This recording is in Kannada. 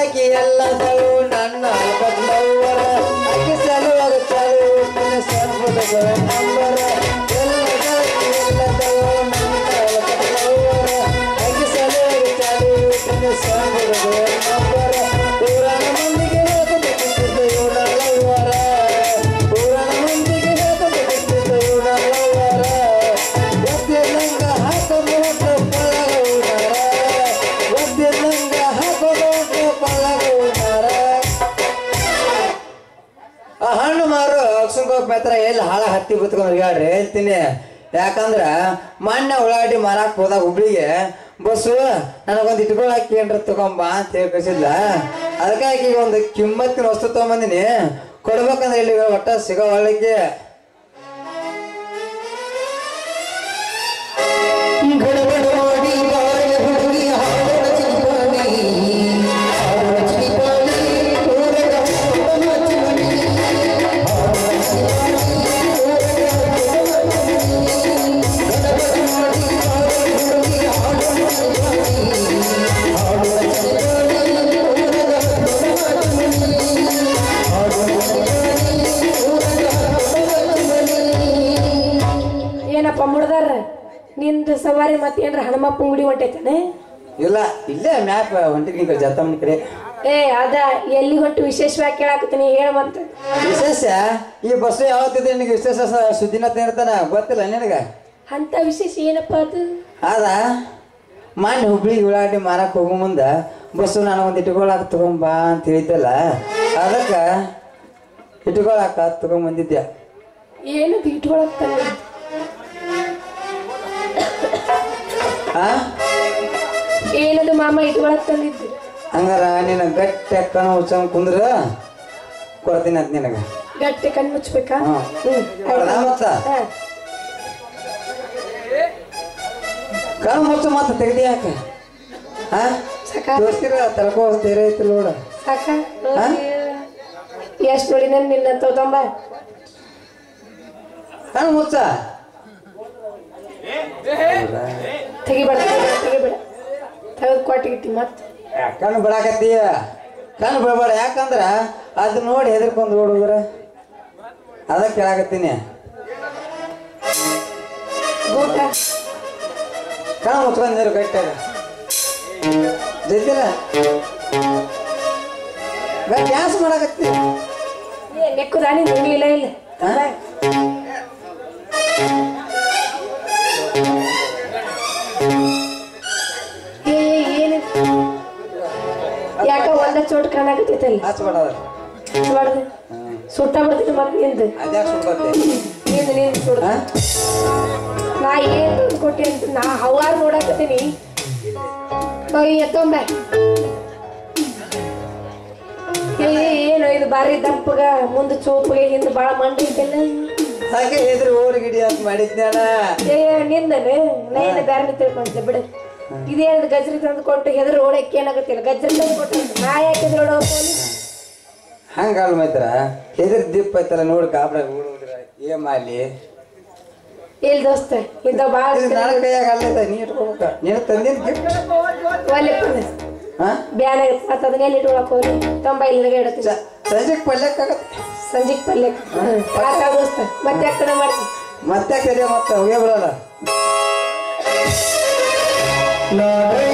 ಆಕಿ ಎಲ್ಲದಳು ನನ್ನ ಬದಲವರ ಆಕಿ ಸಲುವಾಗ ಚಾಲು ನನ್ನ ಸಂಬುದಗಳ ನಂಬರ ಎಲ್ಲದಾಕಿ ಎಲ್ಲದಳು ನನ್ನ ಬದಲವರ ಆಕಿ ಸಲುವಾಗ ಚಾಲು ನನ್ನ ಸಂಬುದಗಳ ನಂಬರ ಊರನ ಮಂದಿಗೆ ಹೇಳ್ಕೊಂಡು ಇವನಲ್ಲವರ ಊರನ ಮಂದಿಗೆ ಹೇಳ್ಕೊಂಡು ಇವನಲ್ಲವರ ಒದ್ದೆಲ್ಲಂಗ ಹಾಕೊಂಡು ಪಳಗೌನರ ಒದ್ದೆಲ್ಲಂಗ ಹಾಕೊಂಡು ಪಳಗೌನರ ಆ ಹಣ್ಣು ಮಾರು ಅಕ್ಷಂಕೋಪ್ ಮಾತ್ರ ಎಲ್ಲಿ ಹಾಳ ಹತ್ತಿ ಬಿತ್ಕೊಂಡು ಹೇಳ್ರಿ ಹೇಳ್ತೀನಿ ಯಾಕಂದ್ರ ಮೊನ್ನೆ ಉಳ್ಳಾಗಡ್ಡಿ ಮಾರಾಕ್ ಹೋದಾಗ ಹುಬ್ಳಿಗೆ ಬಸ್ಸು ನನಗೊಂದು ಇಟ್ಕೊಳ್ ಹಾಕಿ ಏನ್ರ ತಗೊಂಬ ಅಂತ ಹೇಳಿ ಕಳಿಸಿದ್ಲ ಅದಕ್ಕಾಗಿ ಈಗ ಒಂದು ಕಿಮ್ಮತ್ತಿನ ವಸ್ತು ತಗೊಂಬಂದಿನಿ ಕೊಡ್ಬೇಕಂದ್ರೆ ಇಲ್ಲಿ ಒಟ್ಟ ಸಿಗೋ ಒಳಗೆ ಗಡಗಡವಾಡಿ ಬಾಯ ಹುಡುಗಿ ಹಾಡೋಣ ಚಿಲಿಪಾಣಿ ಹಾಡೋಣ ಚಿಲಿಪಾಣಿ ಊರಗ ಹೋಗೋಣ ಚಿಲಿಪಾಣಿ ಹಾಡೋಣ ಚಿಲಿಪಾಣಿ ಊರಗ ಹೋಗೋಣ ಚಿಲಿಪಾಣಿ ಗಡಗಡವಾಡಿ ಬಾಯ ಹುಡುಗಿ ಹಾಡೋಣ ಚಿಲಿಪಾಣಿ ಹಾಡೋಣ ಚಿಲಿಪಾಣಿ ಊರಗ ಹೋಗೋಣ ಚಿಲಿಪಾಣಿ ಹಾಡೋಣ ಚಿಲಿಪಾಣಿ ಊರಗ ಹೋಗೋಣ ಚಿಲಿಪಾಣಿ ಏನಪ್ಪ ಮುಡ್ದಾರ ನಿಂದು ಸವಾರಿ ಮತ್ತೇನ್ರ ಹನುಮಪ್ಪ ಅಂಗಡಿ ಹೊಂಟೈತಾನೆ ಇಲ್ಲ ಇಲ್ಲೇ ಮ್ಯಾಪ್ ಹೊಂಟಿಗೆ ನಿಂತ ಜತಮ್ಮನ ಕಡೆ ಏ ಅದ ಎಲ್ಲಿ ಹೊಂಟು ವಿಶೇಷವಾಗಿ ಕೇಳಾಕತ್ತೀನಿ ಹೇಳ ಮತ್ತ ವಿಶೇಷ ಈ ಬಸ್ಸು ಯಾವತ್ತಿದೆ ನಿನಗೆ ವಿಶೇಷ ಸ- ಸುದ್ದಿನ ಇರ್ತಾನ ಗೊತ್ತಿಲ್ಲ ನಿನಗೆ ಅಂತ ವಿಶೇಷ ಏನಪ್ಪ ಅದು ಅದ ಮೊನ್ನೆ ಹುಬ್ಳಿ ಉಳ್ಳಾಗಡ್ಡಿ ಮಾರಕ್ ಹೋಗೋ ಮುಂದ ಬಸ್ಸು ನನಗೊಂದು ಇಟ್ಕೊಳಕ್ ತಗೊಂಬಾ ಅಂತ ಹೇಳಿದ್ದಲ್ಲ ಅದಕ್ಕೆ ಇಟ್ಕೊಳಕ ತಗೊಂಬಂದಿದ್ದೆ ಏನದು ಇಟ್ಕೊಳಕ್ತಾನೆ ಆ ಏನದು ಮಾಮ ಇಟ್ಕೊಳಕ್ ತಂದಿದ್ದು ಹಂಗಾರ ನೀನು ಗಟ್ಟಿ ಅಕ್ಕನ ಉಚ್ಚಂಗ್ ಕುಂದ್ರ ಕೊಡ್ತೀನಿ ಅಂತ ನಿನಗೆ ಗಟ್ಟಿ ಕಣ್ಣು ಮುಚ್ಬೇಕಾ ಹಾ. ಹ್ಮ್ ಕೊಡದಾ ಮತ್ತ ಹಾ. ಕಣ್ಣು ಮುಚ್ಚು ಮತ್ತೆ ತೆಗ್ದಿ ಯಾಕೆ ಹಾ ಸಾಕಾ ತೋರಿಸ್ತೀರ ತಳ್ಕೋ ಧೈರ್ಯ ಐತಿ ನೋಡ ಸಾಕ ಹಾ? ಎಷ್ಟು ನೋಡಿ ನನ್ ನಿನ್ನ ತೊಗೊಂಬ ಕಣ್ಣು ಮುಚ್ಚ ತೆಗಿಬೇಡ ತೆಗಿಬೇಡ, ತೆಗಿಬೇಡ ತೆಗೆದು ಕೊಟ್ಟಿಗಿಟ್ಟಿ ಮತ್ತೆ ಕಣ್ಣು ಬಿಡಾಕತ್ತೀಯ ಕಣ್ಣು ಬಿಡಬೇಡ ಯಾಕಂದ್ರ ಅದು ನೋಡಿ ಹೆದರ್ಕೊಂಡು ಓಡುದ್ರ ಅದಕ್ಕೆ ಕೇಳಾಕತ್ತೀನಿ ಊಟ ಕಣ್ಣು ಮುಚ್ಕೊಂಡಿರು ಗಟ್ಟಾಗ ಜೈತಿಲ್ಲ ಡ್ಯಾನ್ಸ್ ಮಾಡಾಕತ್ತಿ ಏ ನೆಕ್ಕುದಾನಿ ನುಡಿ ಇಲ್ಲ ಇಲ್ಲ ಹಾ? ಏ ಏನು ಯಾಕ ಒಂದ ಚೋಟ್ ಕಾಣಾಕತ್ತೈತಲ್ಲ ಹಚ್ಬೇಡ ಹೊಡ್ದು ಸುಟ್ಟ ಬಿಡ್ತೀನಿ ಮತ್ತೆ ನಿಂದು ಅದ್ಯಾಕೆ ಸುಡ್ಕೊತ್ತೆ ನಿಂದು ನಿಂದು ಸುಡ್ದು ಹಾ ನಾ ಏನ್ ತಂದು ಕೊಟ್ಟೆ ಅಂತ ನಾ ಹವಾರ್ ನೋಡಾಕತ್ತೀನಿ ಹೋಗಿ ಎತ್ತೊಂಬ ಏ ಏನು ಇದು ಬಾರಿ ದಪ್ಪಗ ಮುಂದೆ ಚೂಪಗೆ ಹಿಂದೆ ಭಾಳ ಮಂಡಿ ಐತೆಲ್ಲ ಹಾಗೆ ಹೆದ್ರಿ ಓಡಿ ಗಿಡಿ ಅಂತ ಮಾಡಿದ್ನಾನ ಏ ನಿಂದನೆ ನಾ ಏನು ಬ್ಯಾರೆ ತಿಳ್ಕೊಂತೆ ಬಿಡು ಇದೇನು ಗಜ್ರಿ ತಂದು ಕೊಟ್ಟು ಹೆದ್ರ ಓಡಕ್ಕೆ ಏನಾಗತ್ತಿಲ್ಲ ಗಜ್ರಿ ತಂದು ಕೊಟ್ಟು ನಾ ಯಾಕೆ ಹೆದ್ರ ಓಡೋ ಹಂಗಲ್ಲ ಮೈತ್ರ ಹೆದರ್ ದಿಪ್ಪ ಐತಲ್ಲ ನೋಡಿ ಕಾಬ್ರ ಓಡುದ್ರ ಏನ್ ಮಾಡ್ಲಿ ಇಲ್ಲ ದೋಸ್ತ ಇಂಥ ಭಾಳ ಇದು ನನ್ನ ಕೈಯಾಗ ಅಲ್ಲದ ನೀ ಇಟ್ಕೋಬೇಕ ನೀನು ತಂದಿನ ಗಿಫ್ಟ್ ಒಲ್ಲೆ ಹಾ ಬ್ಯಾನ್ ಆಗತ್ತೆ ಮತ್ತೆ ಅದನ್ನೆಲ್ಲ ಇಟ್ಕೊಳಕ್ ಹೋಗಿ ತೊಂಬ ಇಲ್ಲಿಗೆ ಇಡತ್ತೀನಿ ಚ- ಸಂಜೆಗ್ ಪಲ್ಯಕ್ಕಾಗತ್ತೆ ಸಂಜೆಗೆ ಪಲ್ಯ ಆತ ದೋಸ್ತ ಮತ್ತೆ ಯಾಕೆ ಕಡೆ ಮಾಡ್ತೀನಿ ಮತ್ತೆ ಕರಿಯ ಮತ್ತೆ ಹೋಗೇ ಬಿಡಲ್ಲ ನಾಳೆ